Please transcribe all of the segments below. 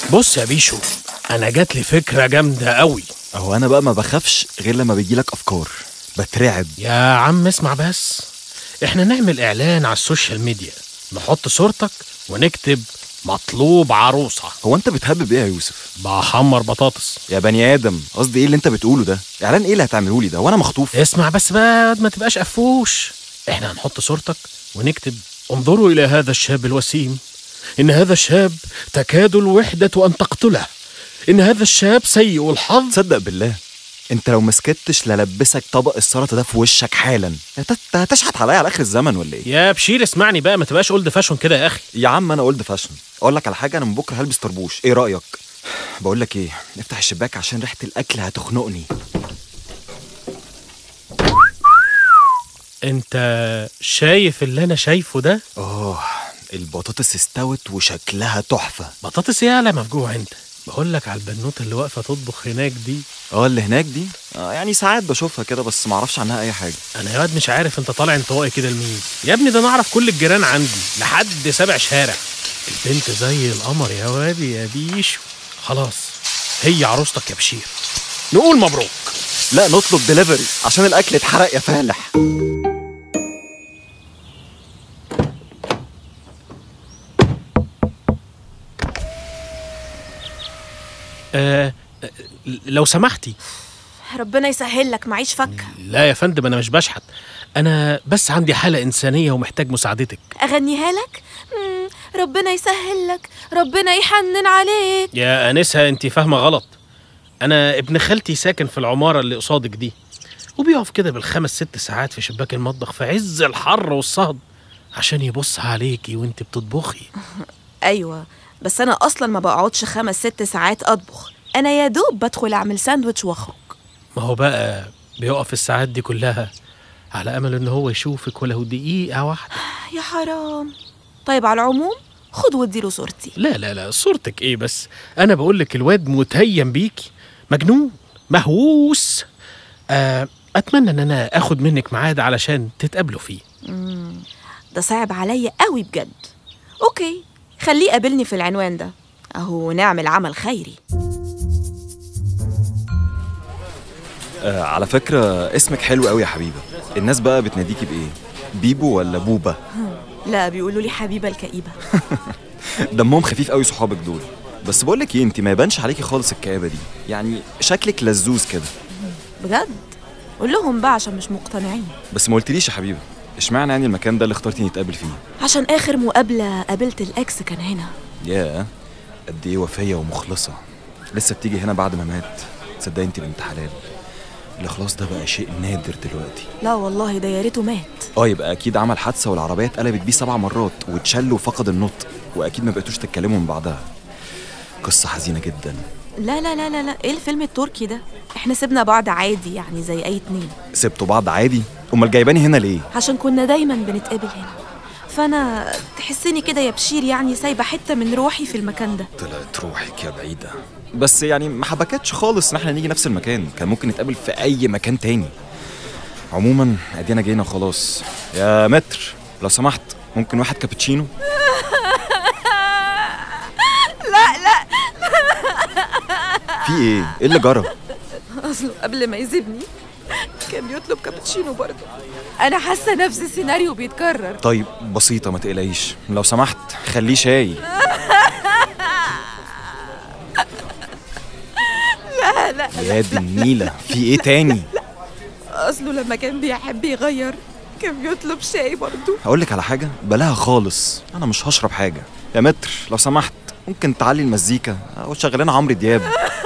بص يا بيشو انا جات لي فكره جامده قوي اهو انا بقى ما بخافش غير لما بيجيلك افكار بترعب يا عم اسمع بس احنا نعمل اعلان على السوشيال ميديا نحط صورتك ونكتب مطلوب عروسه هو انت بتهبب ايه يا يوسف بحمر بطاطس يا بني ادم قصدي ايه اللي انت بتقوله ده اعلان ايه اللي هتعمله لي ده وانا مخطوف اسمع بس بقى ما تبقاش قفوش احنا هنحط صورتك ونكتب انظروا الى هذا الشاب الوسيم ان هذا الشاب تكاد الوحده ان تقتله ان هذا الشاب سيء الحظ تصدق بالله انت لو مسكتش للبسك طبق السلطه ده في وشك حالا انت أنت هتشحت عليا على اخر الزمن ولا ايه يا بشير اسمعني بقى ما تبقاش اولد فاشون كده يا اخي يا عم انا اولد فاشن اقول لك على حاجه انا من بكره هلبس طربوش ايه رايك بقول لك ايه افتح الشباك عشان ريحه الاكل هتخنقني انت شايف اللي انا شايفه ده اه البطاطس استوت وشكلها تحفه بطاطس يالا مفجوع انت بقول لك على البنوته اللي واقفه تطبخ هناك دي اه اللي هناك دي آه يعني ساعات بشوفها كده بس ما اعرفش عنها اي حاجه انا يا واد مش عارف انت طالع انطوائي كده لمين يا ابني ده انا اعرف كل الجيران عندي لحد سبع شارع البنت زي القمر يا واد يا بيشو خلاص هي عروستك يا بشير نقول مبروك لا نطلب دليفري عشان الاكل اتحرق يا فالح آه آه، لو سمحتي ربنا يسهل لك معيش فكه لا يا فندم انا مش بشحت انا بس عندي حاله انسانيه ومحتاج مساعدتك اغنيها لك مم، ربنا يسهل لك ربنا يحنن عليك يا انسه انت فاهمه غلط انا ابن خالتي ساكن في العماره اللي قصادك دي وبيقف كده بالخمس ست ساعات في شباك المطبخ في عز الحر والصهد عشان يبص عليكي وانت بتطبخي ايوه بس انا اصلا ما بقعدش خمس ست ساعات اطبخ انا يا دوب بدخل اعمل ساندوتش واخرج ما هو بقى بيقف الساعات دي كلها على امل ان هو يشوفك ولو دقيقه واحده يا حرام طيب على العموم خد واديله صورتي لا لا لا صورتك ايه بس انا بقول لك الواد متيم بيكي مجنون مهووس آه اتمنى ان انا اخد منك ميعاد علشان تتقابلوا فيه ده صعب عليا قوي بجد اوكي خليه يقابلني في العنوان ده اهو نعمل عمل خيري آه على فكره اسمك حلو قوي يا حبيبه الناس بقى بتناديكي بايه بيبو ولا بوبا لا بيقولوا لي حبيبه الكئيبه دمهم خفيف قوي صحابك دول بس بقول لك ايه انت ما يبانش عليكي خالص الكآبه دي يعني شكلك لزوز كده بجد قول لهم بقى عشان مش مقتنعين بس ما قلتليش يا حبيبه اشمعنى يعني المكان ده اللي اخترتي نتقابل فيه عشان اخر مقابله قابلت الاكس كان هنا ياه قد ايه وفيه ومخلصه لسه بتيجي هنا بعد ما مات تصدقي انت بنت حلال الاخلاص ده بقى شيء نادر دلوقتي لا والله ده يا ريته مات اه يبقى اكيد عمل حادثه والعربيه اتقلبت بيه سبع مرات واتشل وفقد النطق واكيد ما بقيتوش تتكلموا من بعدها قصه حزينه جدا لا لا لا لا لا ايه الفيلم التركي ده احنا سيبنا بعض عادي يعني زي اي اتنين سبتوا بعض عادي امال جايباني هنا ليه عشان كنا دايما بنتقابل هنا فانا تحسني كده يا بشير يعني سايبه حته من روحي في المكان ده طلعت روحك يا بعيده بس يعني ما حبكتش خالص ان احنا نيجي نفس المكان كان ممكن نتقابل في اي مكان تاني عموما ادينا جينا خلاص يا متر لو سمحت ممكن واحد كابتشينو لا لا في ايه ايه اللي جرى اصله قبل ما يسيبني كان بيطلب كابتشينو برضه انا حاسه نفس السيناريو بيتكرر طيب بسيطه ما تقلقيش لو سمحت خليه شاي لا لا يا دي النيله في ايه تاني اصله لما كان بيحب يغير كان بيطلب شاي برضه هقول لك على حاجه بلاها خالص انا مش هشرب حاجه يا متر لو سمحت ممكن تعلي المزيكا او شغلنا عمرو دياب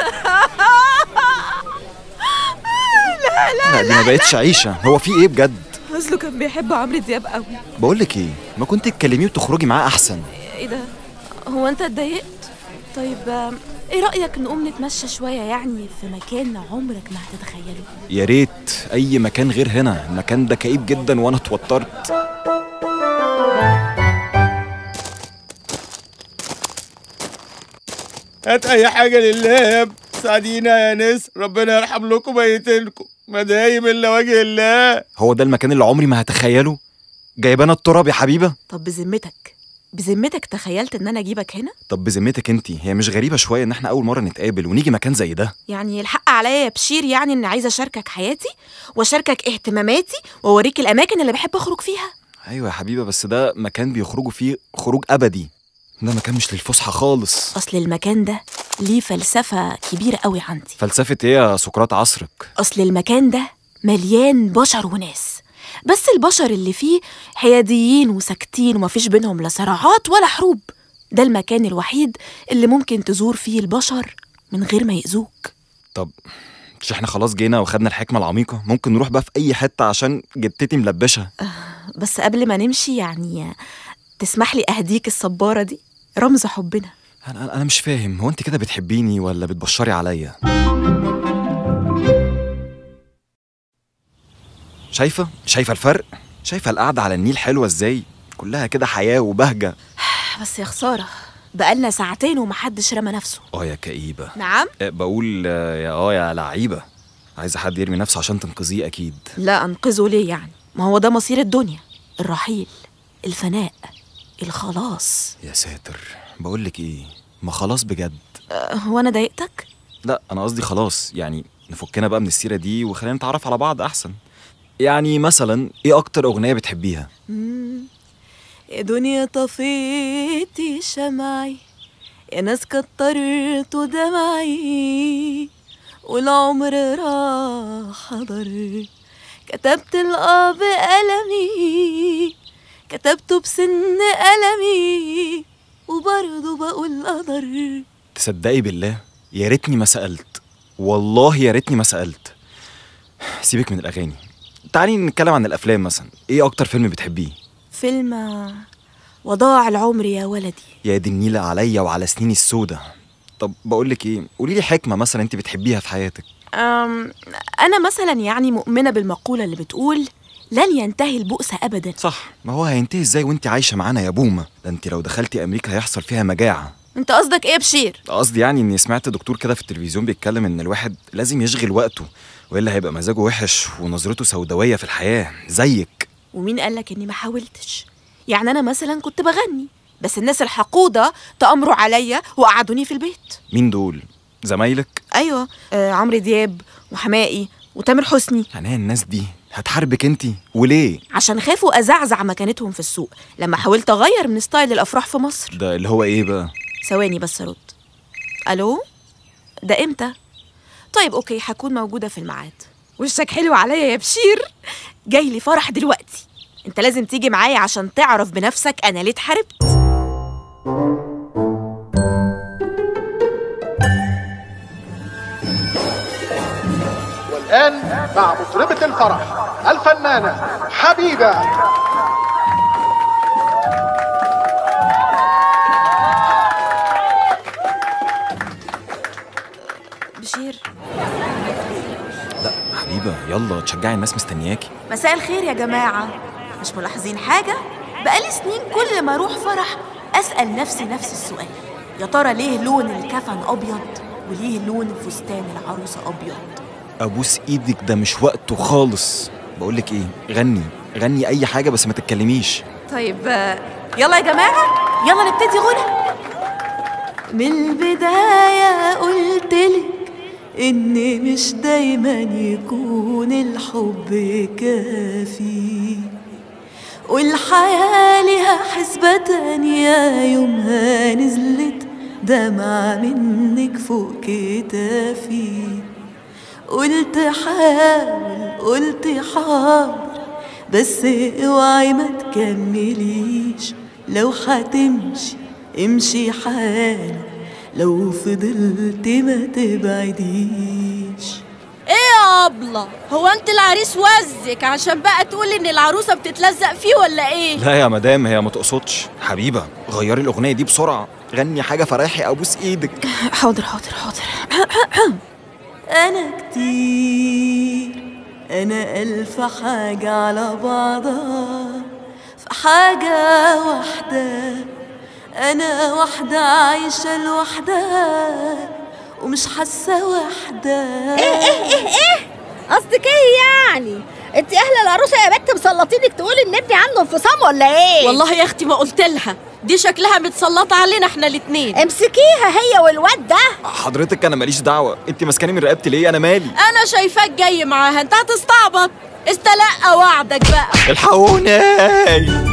لا لا لا دي ما بقتش عيشه هو في ايه بجد اصله كان بيحب عمرو دياب قوي بقول لك ايه ما كنت تكلميه وتخرجي معاه احسن ايه ده هو انت اتضايقت طيب آم، ايه رايك نقوم نتمشى شويه يعني في مكان عمرك ما هتتخيله يا ريت اي مكان غير هنا المكان ده كئيب جدا وانا اتوترت هات اي حاجه لله ساعدينا يا ناس ربنا يرحم لكم ميتينكم ما دايم الا وجه الله هو ده المكان اللي عمري ما هتخيله جايبانا التراب يا حبيبه طب بذمتك بذمتك تخيلت ان انا اجيبك هنا طب بذمتك انت هي مش غريبه شويه ان احنا اول مره نتقابل ونيجي مكان زي ده يعني الحق عليا يا بشير يعني اني عايزه اشاركك حياتي واشاركك اهتماماتي واوريك الاماكن اللي بحب اخرج فيها ايوه يا حبيبه بس ده مكان بيخرجوا فيه خروج ابدي ده مكان مش للفسحه خالص اصل المكان ده ليه فلسفه كبيره قوي عندي فلسفه ايه يا سقراط عصرك اصل المكان ده مليان بشر وناس بس البشر اللي فيه حياديين وساكتين ومفيش بينهم لا صراعات ولا حروب ده المكان الوحيد اللي ممكن تزور فيه البشر من غير ما يأذوك طب مش احنا خلاص جينا وخدنا الحكمه العميقه ممكن نروح بقى في اي حته عشان جدتي ملبشه بس قبل ما نمشي يعني تسمح لي أهديك الصبارة دي رمز حبنا انا انا مش فاهم هو انت كده بتحبيني ولا بتبشري عليا شايفه شايفه الفرق شايفه القعده على النيل حلوه ازاي كلها كده حياه وبهجه بس يا خسارة بقالنا ساعتين ومحدش رمى نفسه اه يا كئيبه نعم آه، بقول آه، يا اه يا لعيبه عايزه حد يرمي نفسه عشان تنقذيه اكيد لا أنقذه ليه يعني ما هو ده مصير الدنيا الرحيل الفناء الخلاص يا ساتر بقول لك ايه ما خلاص بجد أه، هو أنا ضايقتك؟ لا انا قصدي خلاص يعني نفكنا بقى من السيره دي وخلينا نتعرف على بعض احسن يعني مثلا ايه اكتر اغنيه بتحبيها مم. يا دنيا طفيتي شمعي يا ناس كترت دمعي والعمر راح حضر كتبت الآه بقلمي كتبته بسن قلمي وبرضه بقول قدر تصدقي بالله يا ريتني ما سالت والله يا ريتني ما سالت سيبك من الاغاني تعالي نتكلم عن الافلام مثلا ايه اكتر فيلم بتحبيه فيلم آه، وضاع العمر يا ولدي يا دي النيلة عليا وعلى سنيني السودة طب بقول لك ايه قولي لي حكمه مثلا انت بتحبيها في حياتك أم أنا مثلا يعني مؤمنة بالمقولة اللي بتقول لن ينتهي البؤس أبدا صح ما هو هينتهي ازاي وانت عايشه معانا يا بومه ده انت لو دخلتي امريكا هيحصل فيها مجاعه أنت قصدك إيه يا بشير؟ قصدي يعني اني سمعت دكتور كده في التلفزيون بيتكلم ان الواحد لازم يشغل وقته والا هيبقى مزاجه وحش ونظرته سوداويه في الحياه زيك ومين قالك إني ما حاولتش؟ يعني أنا مثلا كنت بغني بس الناس الحقودة تأمروا عليا وقعدوني في البيت مين دول زمايلك أيوة آه عمرو دياب وحمائي وتامر حسني يعني هي الناس دي هتحاربك انت وليه عشان خافوا أزعزع مكانتهم في السوق لما حاولت أغير من ستايل الأفراح في مصر ده اللي هو ايه بقى ثواني بس رد ألو ده إمتى؟ طيب أوكي هكون موجودة في الميعاد وشك حلو عليا يا بشير جاي لي فرح دلوقتي انت لازم تيجي معايا عشان تعرف بنفسك انا ليه اتحاربت والآن مع مطربة الفرح الفنانة حبيبة بشير لا حبيبه يلا تشجعي الناس مستنياكي مساء الخير يا جماعة مش ملاحظين حاجة؟ بقالي سنين كل ما أروح فرح أسأل نفسي نفس السؤال يا ترى ليه لون الكفن أبيض وليه لون فستان العروسة أبيض ابوس ايدك ده مش وقته خالص بقول لك ايه غني غني اي حاجه بس ما تتكلميش طيب آه، يلا يا جماعة يلا نبتدي غنى من البداية قلتلك إن مش دايما يكون الحب كافي والحياة لها حسبة تانية يومها نزلت دمعة منك فوق كتافي قلت حاول قلت حاضر بس اوعي ما تكمليش لو هتمشي امشي حالك لو فضلت ما تبعديش ايه يا ابله هو انت العريس وزك عشان بقى تقولي ان العروسه بتتلزق فيه ولا ايه لا يا مدام هي ما تقصدش حبيبه غيري الاغنيه دي بسرعه غني حاجه فرايحي ابوس ايدك حاضر حاضر حاضر أنا كتير أنا ألف حاجة على بعضها في حاجة واحدة أنا واحدة عايشة لوحدها ومش حاسة واحدة قصدك ايه يعني انت اهل العروسه يا بنت مسلطينك تقولي ان ابني عنده انفصام ولا ايه والله يا اختي ما قلت لها دي شكلها متسلطة علينا احنا الاتنين امسكيها هي والواد ده حضرتك انا ماليش دعوه انت ماسكاني من رقبتي ليه انا مالي انا شايفاك جاي معاها انت هتستعبط استلقى وعدك بقى الحقوني